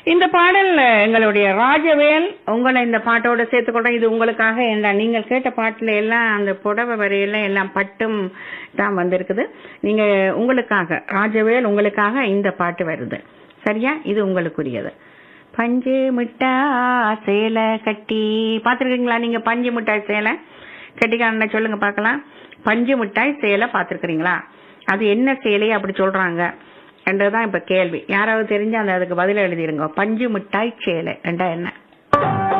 இந்த பாடல் எங்களுடைய ராஜவேல் உங்களை இந்த பாட்டோட சேர்த்துக்கொள்றேன் இது உங்களுக்காக என்ன நீங்கள் கேட்ட பாட்டுல எல்லாம் அந்த புடவை வரையில எல்லாம் பட்டும் தான் வந்திருக்குது நீங்க உங்களுக்காக ராஜவேல் உங்களுக்காக இந்த பாட்டு வருது சரியா இது உங்களுக்குரியது பஞ்சு மிட்டாய் சேலை கட்டி பாத்திருக்கீங்களா நீங்க பஞ்சு மிட்டாய் சேலை கட்டிக்காரன சொல்லுங்க பார்க்கலாம் பஞ்சு மிட்டாய் சேலை பாத்திருக்கிறீங்களா அது என்ன சேலை அப்படி சொல்றாங்க என்றதுதான் இப்ப கேள்வி யாராவது தெரிஞ்சா அந்த அதுக்கு பதில் எழுதிருங்க பஞ்சு மிட்டாய் சேலை என்றா என்ன